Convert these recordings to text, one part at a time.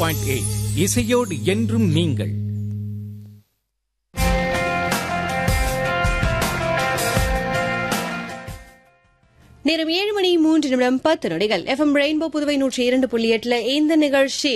Point eight இசையோடு என்றும் நீங்கள் நேரம் ஏழு மணி மூன்று நிமிடம் பத்து நொடிகள் எஃப்எம் ரெயின்போ புதுவை நூற்றி இரண்டு புள்ளி எட்டுல இந்த நிகழ்ச்சி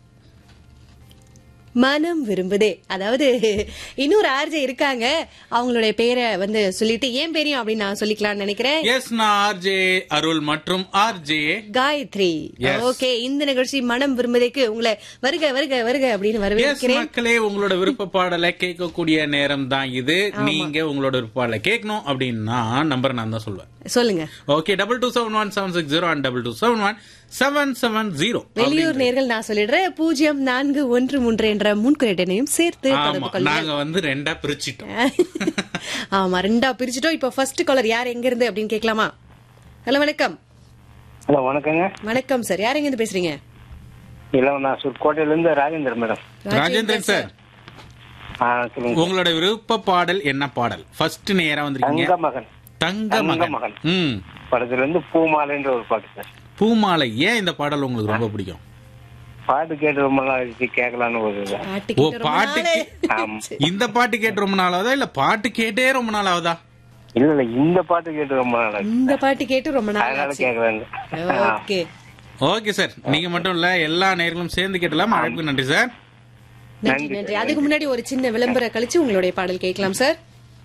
மனம் விரும்புதே அதாவது இன்னொரு ஆர்ஜே இருக்காங்க அவங்களுடைய பேரை வந்து சொல்லிட்டு ஏன் பேரையும் அப்படின்னு நான் சொல்லிக்கலாம்னு நினைக்கிறேன் எஸ் நான் ஆர்ஜே அருள் மற்றும் ஆர்ஜே காயத்ரி Yes. ஓகே இந்த நிகழ்ச்சி மனம் விரும்புதேக்கு உங்களை வருக வருக வருக அப்படின்னு எஸ் வரவேற்கிறேன் மக்களே உங்களோட விருப்ப பாடலை கேட்கக்கூடிய நேரம் தான் இது நீங்க உங்களோட விருப்ப பாடலை கேட்கணும் அப்படின்னா நம்பர் நான் தான் சொல்லுவேன் சொல்லுங்க okay double two seven one seven six zero and double two seven one seven seven zero வெளியூர் நேர்கள் நான் சொல்லிடுறேன் பூஜ்ஜியம் நான்கு ஒன்று மூன்று என்ற முன்குறியீட்டையும் சேர்த்து ஆமா தொடர்பு கொள்ளுங்கள் நாங்க வந்து ரெண்டா பிரிச்சிட்டோம் ஆமா ரெண்டா பிரிச்சுட்டோம் இப்ப ஃபர்ஸ்ட் காலர் யார் எங்க இருந்து அப்படின்னு கேட்கலாமா ஹலோ வணக்கம் ஹலோ வணக்கங்க வணக்கம் சார் யார் எங்க இருந்து பேசுறீங்க இல்லை நான் சுற்கோட்டையிலேருந்து ராஜேந்திரன் மேடம் ராஜேந்திரன் சார் ஆ சொல்லுங்க உங்களோட விருப்ப பாடல் என்ன பாடல் ஃபர்ஸ்ட் நேரா வந்திருக்கீங்க தங்க மகன் தங்க தங்க மகன் மகன். ம் படத்துலேருந்து பூமாலைன்ற ஒரு பாட்டு சார் பூமாலை ஏன் இந்த பாடல் உங்களுக்கு ரொம்ப பிடிக்கும் பாட்டு கேட்டு ரொம்ப நாள் ஆயிடுச்சு கேட்கலான்னு ஒரு இது. பாட்டு ஓ கேட்டு ரொம்ப பாட்டுக்கு நாளு. ஆமா இந்த பாட்டு கேட்டு ரொம்ப நாள் ஆகுதா இல்ல பாட்டு கேட்டே ரொம்ப நாள் ஆகுதா இல்ல இல்ல இந்த பாட்டு கேட்டு ரொம்ப நாள் ஆயிடுச்சு இந்த பாட்டு கேட்டு ரொம்ப நாள் அதனால ஆச்சு கேட்கலான்னு ஓகே ஓகே சார் நீங்க மட்டும் இல்ல எல்லா நேர்களும் சேர்ந்து கேட்டலாம் அழைப்பு நன்றி சார் நன்றி நன்றி அதுக்கு முன்னாடி ஒரு சின்ன விளம்பரம் கழிச்சு உங்களுடைய பாடல் கேட்கலாம் சார்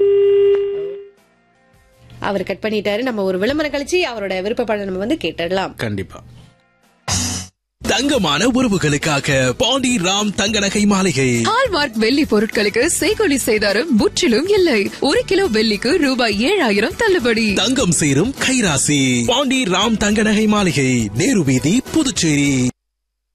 அவர் கட் பண்ணிட்டாரு நம்ம ஒரு விளம்பரம் கழிச்சு அவரோட விருப்ப பாடல் நம்ம வந்து கேட்டுடலாம் கண்டிப்பா தங்கமான உறவுகளுக்காக பாண்டி ராம் தங்க நகை மாளிகை ஹால்மார்க் வெள்ளி பொருட்களுக்கு செய்கொலி செய்தாரும் முற்றிலும் இல்லை ஒரு கிலோ வெள்ளிக்கு ரூபாய் ஏழாயிரம் தள்ளுபடி தங்கம் சேரும் கைராசி பாண்டி ராம் தங்க நகை மாளிகை நேரு வீதி புதுச்சேரி